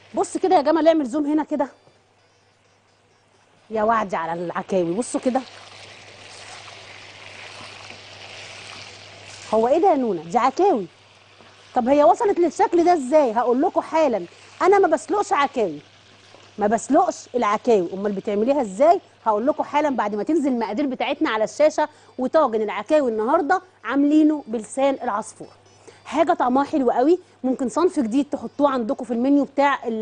بص كده يا جماعه اعمل زوم هنا كده يا وعدي على العكاوي بصوا كده هو ايه ده يا نونا دي عكاوي طب هي وصلت للشكل ده ازاي هقول لكم حالا انا ما بسلقش عكاوي ما بسلقش العكاوي امال بتعمليها ازاي هقول لكم حالا بعد ما تنزل المقادير بتاعتنا على الشاشه وطاجن العكاوي النهارده عاملينه بلسان العصفور حاجه طعمها حلو قوي ممكن صنف جديد تحطوه عندكم في المنيو بتاع ال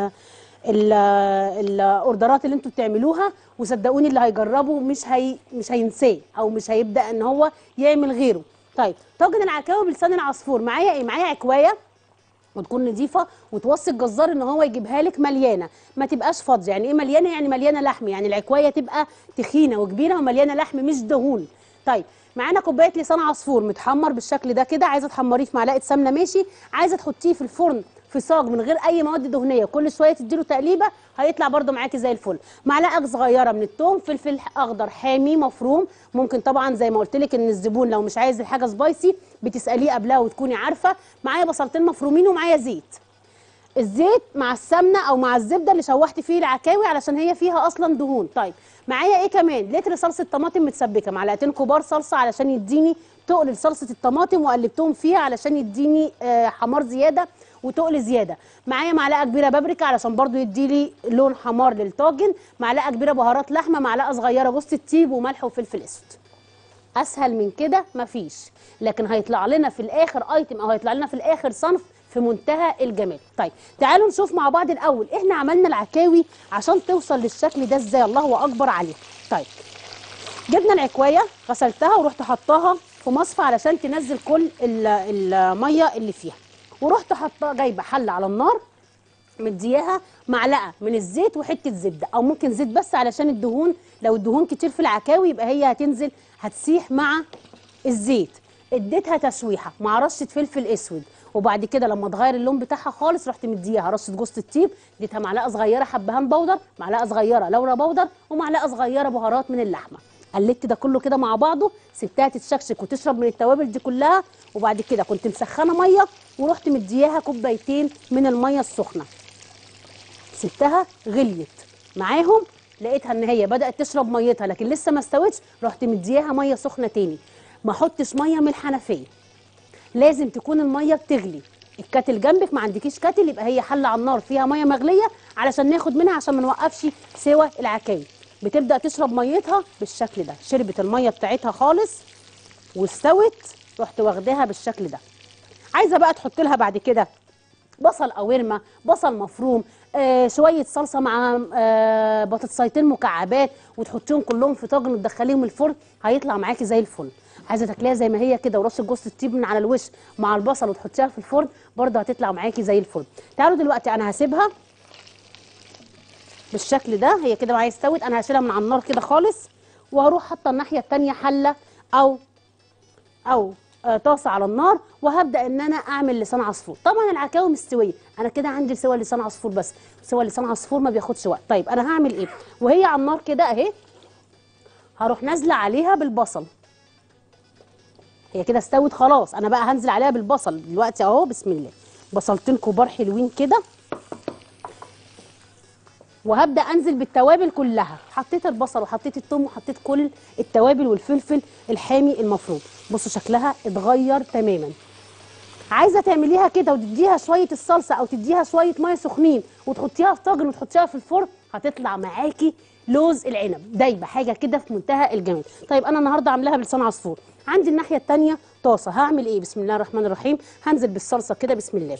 ال الاوردرات اللي انتوا بتعملوها وصدقوني اللي هيجربه مش هي مش هينساه او مش هيبدا ان هو يعمل غيره طيب طاجن العكاوي بلسان العصفور معايا ايه معايا عكوايه وتكون نظيفه وتوصي الجزار ان هو يجيبها لك مليانه ما تبقاش فاضيه يعني ايه مليانه يعني مليانه لحم يعني العكوايه تبقى تخينه وكبيره ومليانه لحم مش دهون طيب معانا كوبايه لسان عصفور متحمر بالشكل ده كده عايزه تحمريه في معلقه سمنه ماشي عايزه تحطيه في الفرن في صاج من غير اي مواد دهنيه كل شويه تديله تقليبه هيطلع برده معاكي زي الفل معلقه صغيره من الثوم فلفل اخضر حامي مفروم ممكن طبعا زي ما قلت لك ان الزبون لو مش عايز الحاجه سبايسي بتساليه قبلها وتكوني عارفه معايا بصلتين مفرومين ومعايا زيت الزيت مع السمنه او مع الزبده اللي شوحت فيه العكاوي علشان هي فيها اصلا دهون طيب معايا ايه كمان لتر صلصه طماطم متسبكه معلقتين كبار صلصه علشان يديني تقل صلصه الطماطم وقلبتهم فيها علشان يديني آه حمار زياده وتقل زياده معايا معلقه كبيره بابريكا علشان برضو يديلي لون حمار للطاجن معلقه كبيره بهارات لحمه معلقه صغيره جوز الطيب وملح وفلفل اسود اسهل من كده مفيش لكن هيطلع لنا في الاخر ايتم او هيطلع لنا في الاخر صنف في منتهى الجمال طيب تعالوا نشوف مع بعض الاول احنا عملنا العكاوي عشان توصل للشكل ده ازاي الله اكبر عليه طيب جبنا العكوايه غسلتها ورحت حطاها في مصفى علشان تنزل كل الميه اللي فيها ورحت حاطه جايبه حله على النار مدياها معلقه من الزيت وحته زبده او ممكن زيت بس علشان الدهون لو الدهون كتير في العكاوي يبقى هي هتنزل هتسيح مع الزيت اديتها تشويحه مع رشه فلفل اسود وبعد كده لما تغير اللون بتاعها خالص رحت مديها رشه جوز الطيب اديتها معلقه صغيره حبهان بودر معلقه صغيره لورا بودر ومعلقه صغيره بهارات من اللحمه قلبت ده كله كده مع بعضه سبتها تتشكشك وتشرب من التوابل دي كلها وبعد كده كنت مسخنه ميه ورحت مدياها كوبايتين من الميه السخنه سبتها غليت معاهم لقيتها ان هي بدات تشرب ميتها لكن لسه ما استوتش رحت مدياها ميه سخنه تاني ما احطش ميه من الحنفيه لازم تكون الميه بتغلي الكاتل جنبك ما عندكيش كاتل يبقى هي حله على النار فيها ميه مغليه علشان ناخد منها عشان ما نوقفش سوى العكاوي بتبدا تشرب ميتها بالشكل ده شربت الميه بتاعتها خالص واستوت رحت واخداها بالشكل ده عايزه بقى تحط لها بعد كده بصل قوارمه بصل مفروم آه شويه صلصه مع آه بطاطسيتين مكعبات وتحطيهم كلهم في طاجن وتدخليهم الفرن هيطلع معاكي زي الفل عايزه تاكليها زي ما هي كده ورشه جوز الطيب من على الوش مع البصل وتحطيها في الفرن برضه هتطلع معاكي زي الفل تعالوا دلوقتي انا هسيبها بالشكل ده هي كده معايا استوت انا هشيلها من على النار كده خالص وهروح حاطه الناحيه الثانيه حله او او آه طاسه على النار وهبدا ان انا اعمل لسان عصفور طبعا العكاوي مستويه انا كده عندي سوى لسان عصفور بس سوى لسان عصفور ما بياخدش وقت طيب انا هعمل ايه وهي على النار كده اهي هروح نازله عليها بالبصل هي كده استوت خلاص انا بقى هنزل عليها بالبصل دلوقتي اهو بسم الله بصلتين كبار حلوين كده وهبدا انزل بالتوابل كلها حطيت البصل وحطيت الثوم وحطيت كل التوابل والفلفل الحامي المفروم بصوا شكلها اتغير تماما عايزه تعمليها كده وتديها شويه الصلصه او تديها شويه ميه سخنين وتحطيها في طاجن وتحطيها في الفرن هتطلع معاكي لوز العنب دايبه حاجه كده في منتهى الجمال طيب انا النهارده عاملاها بلسان عصفور عندي الناحيه الثانيه طاسه هعمل ايه بسم الله الرحمن الرحيم هنزل بالصلصه كده بسم الله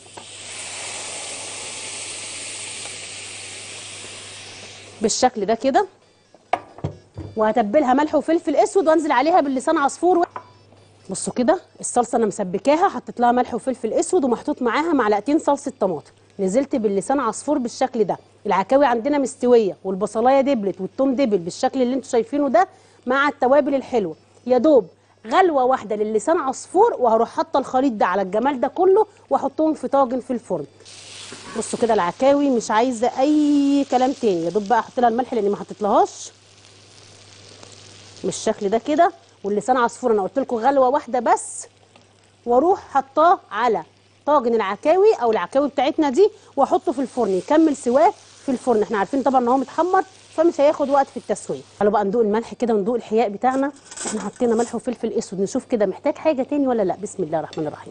بالشكل ده كده وهتبلها ملح وفلفل اسود وانزل عليها باللسان عصفور و... بصوا كده الصلصه انا مسبكاها حطيت لها ملح وفلفل اسود ومحطوط معاها معلقتين صلصه طماطم نزلت باللسان عصفور بالشكل ده العكاوي عندنا مستويه والبصلايه دبلت والثوم دبل بالشكل اللي انتوا شايفينه ده مع التوابل الحلوه يا دوب غلوه واحده للسان عصفور وهروح حاطه الخليط ده على الجمال ده كله واحطهم في طاجن في الفرن بصوا كده العكاوي مش عايزه اي كلام تاني يا دوب بقى احط لها الملح لاني ما حطيتلهاش بالشكل ده كده واللسان عصفور انا قلت لكم غلوه واحده بس واروح حطاه على طاجن العكاوي او العكاوي بتاعتنا دي واحطه في الفرن يكمل سواه في الفرن احنا عارفين طبعا ان هو متحمر فمش هياخد وقت في التسويه تعالوا بقى ندوق الملح كده وندوق الحياء بتاعنا احنا حطينا ملح وفلفل اسود نشوف كده محتاج حاجه تاني ولا لا بسم الله الرحمن الرحيم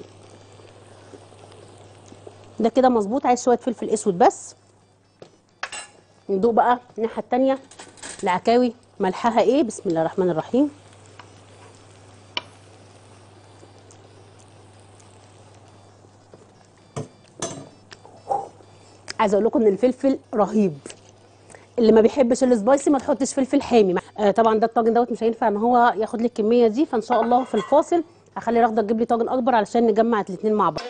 ده كده مظبوط عايز شويه فلفل اسود بس ندوق بقى الناحيه التانيه العكاوي ملحها ايه بسم الله الرحمن الرحيم عايزه اقول لكم ان الفلفل رهيب اللي ما بيحبش السبايسي ما تحطش فلفل حامي آه طبعا ده الطاجن دوت مش هينفع ان هو ياخد لي الكميه دي فان شاء الله في الفاصل هخلي رغده تجيب لي طاجن اكبر علشان نجمع الاثنين مع بعض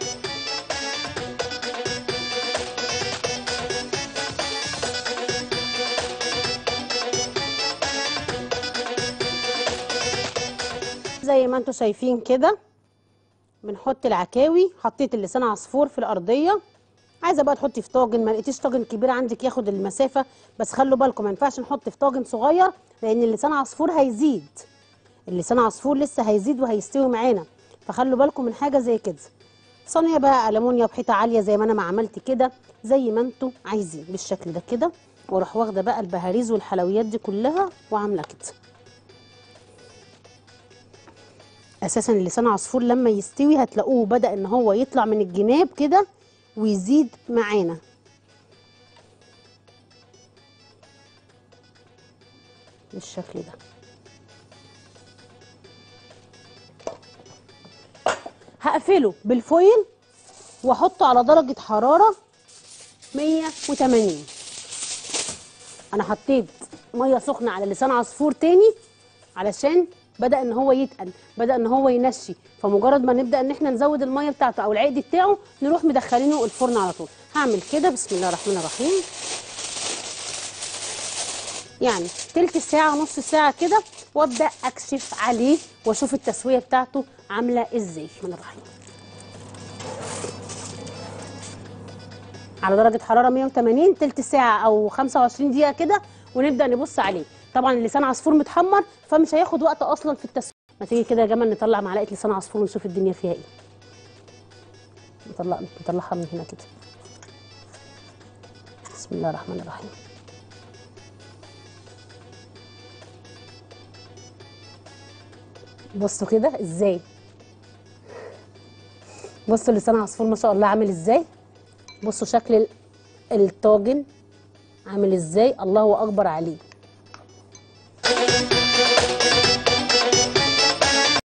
زي ما انتم شايفين كده بنحط العكاوي حطيت اللسان عصفور في الارضيه عايزه بقى تحطي في طاجن ما لقيتيش طاجن كبير عندك ياخد المسافه بس خلوا بالكم ما ينفعش نحط في طاجن صغير لان اللسان عصفور هيزيد اللسان عصفور لسه هيزيد وهيستوي معانا فخلوا بالكم من حاجه زي كده صينيه بقى المونيا بحيطه عاليه زي ما انا ما عملت كده زي ما انتم عايزين بالشكل ده كده واروح واخده بقى البهاريز والحلويات دي كلها وعامله كده اساسا اللسان عصفور لما يستوي هتلاقوه بدا ان هو يطلع من الجناب كده ويزيد معانا بالشكل ده هقفله بالفويل واحطه على درجه حراره 180 انا حطيت ميه سخنه على لسان عصفور تاني علشان بدا ان هو يتقل بدا ان هو ينشي فمجرد ما نبدا ان احنا نزود الميه بتاعته او العقد بتاعه نروح مدخلينه الفرن على طول هعمل كده بسم الله الرحمن الرحيم يعني تلت ساعه نص ساعه كده وابدا اكشف عليه واشوف التسويه بتاعته عامله ازاي بسم الله الرحمن على درجه حراره 180 تلت ساعه او 25 دقيقه كده ونبدا نبص عليه طبعا اللسان عصفور متحمر فمش هياخد وقت اصلا في التسويه ما تيجي كده يا جماعه نطلع معلقه لسان عصفور ونشوف الدنيا فيها ايه نطلع نطلعها من هنا كده بسم الله الرحمن الرحيم بصوا كده ازاي بصوا لسان عصفور ما شاء الله عامل ازاي بصوا شكل ال- الطاجن عامل ازاي الله اكبر عليه